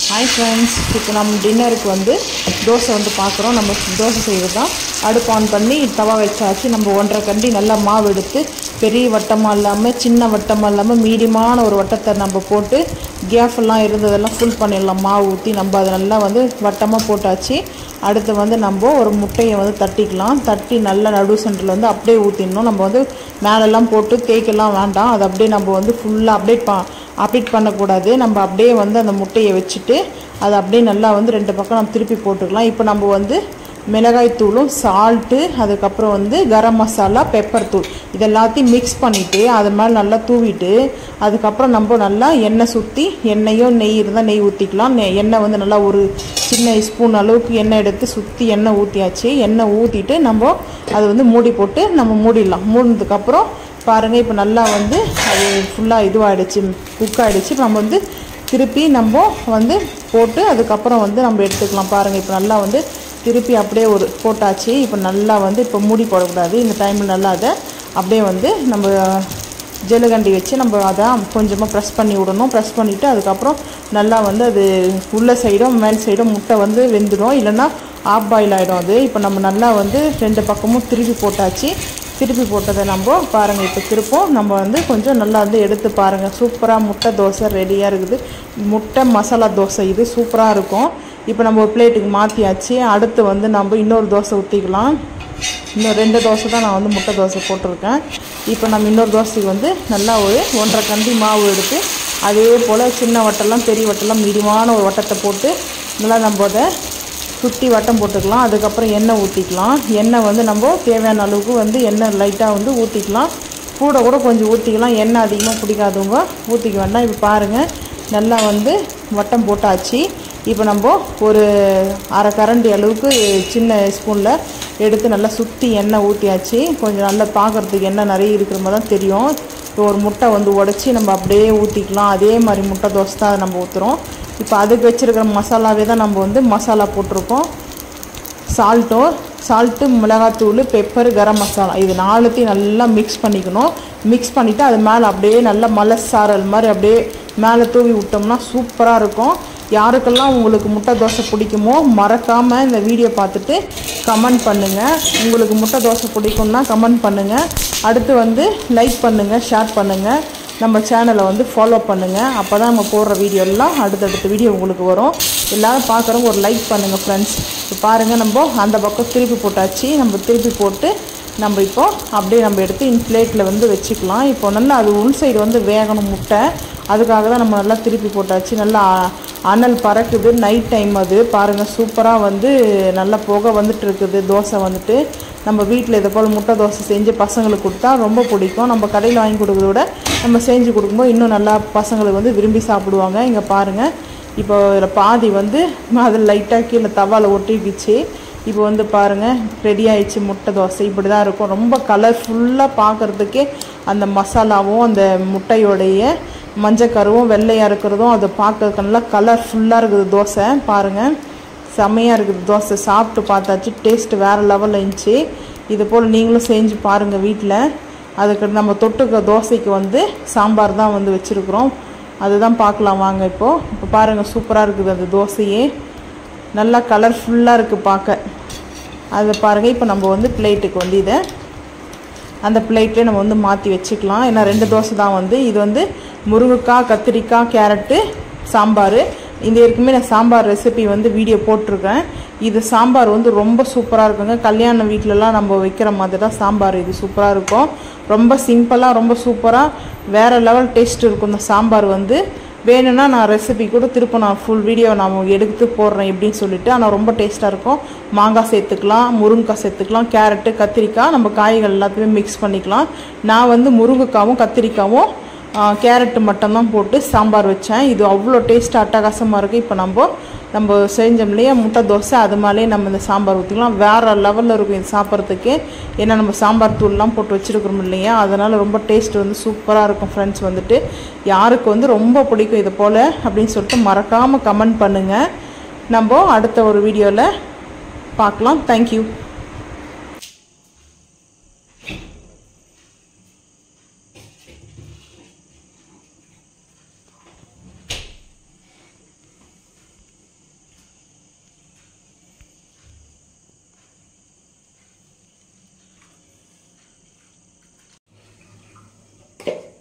hi friends இப்போ நம்ம டின்னருக்கு வந்து தோசை வந்து பார்க்குறோம் நம்ம தோசை செய்வது தான் அடுப்பு ஆன் பண்ணி தவா வச்சாச்சு நம்ம ஒன்றரை கண்டி நல்லா மாவு எடுத்து பெரிய வட்டமாக இல்லாமல் சின்ன வட்டமாக இல்லாமல் மீடியமான ஒரு வட்டத்தை நம்ம போட்டு கேஃப் எல்லாம் இருந்ததெல்லாம் ஃபுல் பண்ணிடலாம் மாவு ஊற்றி நம்ம அதை நல்லா வந்து வட்டமாக போட்டாச்சு அடுத்து வந்து நம்ம ஒரு முட்டையை வந்து தட்டிக்கலாம் தட்டி நல்லா நடு சென்டரில் வந்து அப்படியே ஊற்றிடணும் நம்ம வந்து மேலெல்லாம் போட்டு தேய்க்கலாம் வேண்டாம் அதை அப்படியே நம்ம வந்து ஃபுல்லாக அப்டேட் ப அப்டேட் பண்ணக்கூடாது நம்ம அப்படியே வந்து அந்த முட்டையை வச்சுட்டு அதை அப்படியே நல்லா வந்து ரெண்டு பக்கம் நம்ம திருப்பி போட்டுக்கலாம் இப்போ நம்ம வந்து மிளகாய் தூளும் சால்ட்டு அதுக்கப்புறம் வந்து கரம் மசாலா பெப்பர் தூள் இது எல்லாத்தையும் மிக்ஸ் பண்ணிவிட்டு அது மேலே நல்லா தூவிட்டு அதுக்கப்புறம் நம்ம நல்லா எண்ணெய் சுற்றி எண்ணெயோ நெய் இருந்தால் நெய் ஊற்றிக்கலாம் நெ- எண்ணெய் வந்து நல்லா ஒரு சின்ன ஸ்பூன் அளவுக்கு எண்ணெய் எடுத்து சுற்றி எண்ணெய் ஊற்றியாச்சு எண்ணெய் ஊற்றிட்டு நம்ம அதை வந்து மூடி போட்டு நம்ம மூடிடலாம் மூடினதுக்கப்புறம் பாருங்கள் இப்போ நல்லா வந்து அது ஃபுல்லாக இதுவாகிடுச்சு குக் ஆகிடுச்சு இப்போ நம்ம வந்து திருப்பி நம்ம வந்து போட்டு அதுக்கப்புறம் வந்து நம்ம எடுத்துக்கலாம் பாருங்கள் இப்போ நல்லா வந்து திருப்பி அப்படியே ஒரு போட்டாச்சு இப்போ நல்லா வந்து இப்போ மூடி போடக்கூடாது இந்த டைமில் நல்லா அதை அப்படியே வந்து நம்ம ஜல்லுகண்டி வச்சு நம்ம அதை கொஞ்சமாக ப்ரெஸ் பண்ணி விடணும் ப்ரெஸ் பண்ணிவிட்டு அதுக்கப்புறம் நல்லா வந்து அது உள்ள சைடும் மேல் சைடும் முட்டை வந்து வெந்துடும் இல்லைன்னா ஆஃப் பாயில் ஆகிடும் அது இப்போ நம்ம நல்லா வந்து ரெண்டு பக்கமும் திருப்பி போட்டாச்சு திருப்பி போட்டதை நம்ம பாருங்கள் இப்போ திருப்போம் நம்ம வந்து கொஞ்சம் நல்லா வந்து எடுத்து பாருங்கள் சூப்பராக முட்டை தோசை ரெடியாக இருக்குது முட்டை மசாலா தோசை இது சூப்பராக இருக்கும் இப்போ நம்ம ஒரு பிளேட்டுக்கு மாற்றியாச்சு அடுத்து வந்து நம்ம இன்னொரு தோசை ஊற்றிக்கலாம் இன்னும் ரெண்டு தோசை தான் நான் வந்து முட்டை தோசை போட்டிருக்கேன் இப்போ நம்ம இன்னொரு தோசைக்கு வந்து நல்லா ஒரு ஒன்றரை கண்டி மாவு எடுத்து அதே போல் சின்ன வட்டெல்லாம் பெரிய வட்டெல்லாம் மீடியமான ஒரு வட்டத்தை போட்டு நல்லா நம்ம அதை சுற்றி வட்டம் போட்டுக்கலாம் அதுக்கப்புறம் எண்ணெய் ஊற்றிக்கலாம் எண்ணெய் வந்து நம்ம தேவையான அளவுக்கு வந்து எண்ணெய் லைட்டாக வந்து ஊற்றிக்கலாம் கூட கூட கொஞ்சம் ஊற்றிக்கலாம் எண்ணெய் அதிகமாக பிடிக்காதவங்க ஊற்றிக்க வேண்டாம் இப்போ பாருங்கள் நல்லா வந்து வட்டம் போட்டாச்சு இப்போ நம்ம ஒரு அரை கரண்டி அளவுக்கு சின்ன ஸ்பூனில் எடுத்து நல்லா சுற்றி எண்ணெய் ஊற்றியாச்சு கொஞ்சம் நல்லா பார்க்குறதுக்கு எண்ணெய் நிறைய இருக்கிற மாதிரி தான் தெரியும் இப்போ ஒரு முட்டை வந்து உடச்சி நம்ம அப்படியே ஊற்றிக்கலாம் அதே மாதிரி முட்டை தோசை தான் அதை நம்ம ஊற்றுறோம் இப்போ அதுக்கு வச்சுருக்கிற மசாலாவே தான் நம்ம வந்து மசாலா போட்டிருக்கோம் சால்ட்டோ சால்ட்டு மிளகாத்தூள் பெப்பர் கரம் மசாலா இது நாலுத்தையும் நல்லா மிக்ஸ் பண்ணிக்கணும் மிக்ஸ் பண்ணிவிட்டு அது மேலே அப்படியே நல்லா மலை சாரல் மாதிரி அப்படியே மேலே தூவி விட்டோம்னா சூப்பராக இருக்கும் யாருக்கெல்லாம் உங்களுக்கு முட்டை தோசை பிடிக்குமோ மறக்காமல் இந்த வீடியோ பார்த்துட்டு கமெண்ட் பண்ணுங்கள் உங்களுக்கு முட்டை தோசை பிடிக்கும்னா கமெண்ட் பண்ணுங்கள் அடுத்து வந்து லைக் பண்ணுங்கள் ஷேர் பண்ணுங்கள் நம்ம சேனலை வந்து ஃபாலோ பண்ணுங்கள் அப்போ தான் நம்ம போடுற வீடியோ எல்லாம் அடுத்தடுத்த வீடியோ உங்களுக்கு வரும் எல்லாரும் பார்க்குறவங்க ஒரு லைக் பண்ணுங்கள் ஃப்ரெண்ட்ஸ் இப்போ பாருங்கள் நம்ம அந்த பக்கம் திருப்பி போட்டாச்சு நம்ம திருப்பி போட்டு நம்ம இப்போ அப்படியே நம்ம எடுத்து இந்த பிளேட்டில் வந்து வச்சுக்கலாம் இப்போ நல்லா அது உள் சைடு வந்து வேகணும் முட்டை அதுக்காக தான் நம்ம நல்லா திருப்பி போட்டாச்சு நல்லா அ- அனல் பறக்குது நைட் டைம் அது பாருங்கள் சூப்பராக வந்து நல்லா புகை வந்துட்டு இருக்குது தோசை வந்துட்டு நம்ம வீட்டில் இதை போல் முட்டை தோசை செஞ்சு பசங்களுக்கு கொடுத்தா ரொம்ப பிடிக்கும் நம்ம கடையில் வாங்கி கொடுக்கறத விட நம்ம செஞ்சு கொடுக்கும்போது இன்னும் நல்லா பசங்களுக்கு வந்து விரும்பி சாப்பிடுவாங்க இங்கே பாருங்கள் இப்போ இதில் பாதி வந்து அதில் லைட்டாக கீழே தவாவில் ஒட்டிக்கிச்சு இப்போ வந்து பாருங்கள் ரெடி ஆயிடுச்சு முட்டை தோசை இப்படி தான் இருக்கும் ரொம்ப கலர்ஃபுல்லாக பார்க்குறதுக்கே அந்த மசாலாவும் அந்த முட்டையோடைய மஞ்சக்கருவும் வெள்ளையாக இருக்கிறதும் அதை பார்க்கறதுக்கு நல்லா கலர்ஃபுல்லாக இருக்குது தோசை பாருங்கள் செம்மையாக இருக்குது தோசை சாப்பிட்டு பார்த்தாச்சு டேஸ்ட் வேறு லெவலில் இருந்துச்சு இது போல் நீங்களும் செஞ்சு பாருங்கள் வீட்டில் அதுக்கு நம்ம தொட்டுக்க தோசைக்கு வந்து சாம்பார் தான் வந்து வச்சுருக்குறோம் அதுதான் பார்க்கலாம் வாங்க இப்போது இப்போ பாருங்கள் சூப்பராக இருக்குது அந்த தோசையே நல்லா கலர்ஃபுல்லாக இருக்குது பார்க்க அதை பாருங்கள் இப்போ நம்ம வந்து பிளேட்டுக்கு வந்து இதை அந்த பிளேட்லேயே நம்ம வந்து மாற்றி வச்சுக்கலாம் ஏன்னா ரெண்டு தோசை தான் வந்து இது வந்து முருங்கைக்காய் கத்திரிக்காய் கேரட்டு சாம்பார் இந்த ஏற்கனவே நான் சாம்பார் ரெசிபி வந்து வீடியோ போட்டிருக்கேன் இது சாம்பார் வந்து ரொம்ப சூப்பராக இருக்குங்க கல்யாண வீட்டிலலாம் நம்ம வைக்கிற மாதிரி தான் சாம்பார் இது சூப்பராக இருக்கும் ரொம்ப சிம்பிளாக ரொம்ப சூப்பராக வேறு லெவல் டேஸ்ட் இருக்கும் இந்த சாம்பார் வந்து வேணும்னா நான் ரெசிபி கூட திரும்ப நான் ஃபுல் வீடியோ நான் எடுத்து போடுறேன் எப்படின்னு சொல்லிட்டு ஆனால் ரொம்ப டேஸ்ட்டாக இருக்கும் மாங்காய் சேர்த்துக்கலாம் முருங்கைக்காய் சேர்த்துக்கலாம் கேரட்டு கத்திரிக்காய் நம்ம காய்கள் எல்லாத்தையுமே மிக்ஸ் பண்ணிக்கலாம் நான் வந்து முருங்கைக்காவும் கத்திரிக்காவும் ஆ, கேரட்டு மட்டும்தான் போட்டு சாம்பார் வச்சேன் இது அவ்வளோ டேஸ்ட் அட்டகாசமாக இருக்குது இப்போ நம்ம நம்ம செஞ்சோம் இல்லையா முட்டை தோசை அது மேலேயே நம்ம இந்த சாம்பார் ஊற்றிக்கலாம் வேறு லெவலில் இருக்கும் இது சாப்பிட்றதுக்கு ஏன்னா நம்ம சாம்பார் தூள்லாம் போட்டு வச்சுருக்கிறோம் இல்லையா அதனால் ரொம்ப டேஸ்ட் வந்து சூப்பராக இருக்கும் ஃப்ரெண்ட்ஸ் வந்துட்டு யாருக்கு வந்து ரொம்ப பிடிக்கும் இது போல் அப்படின்னு சொல்லிட்டு மறக்காமல் கமெண்ட் பண்ணுங்கள் நம்ம அடுத்த ஒரு வீடியோவில் பார்க்கலாம் தேங்க்யூ டே-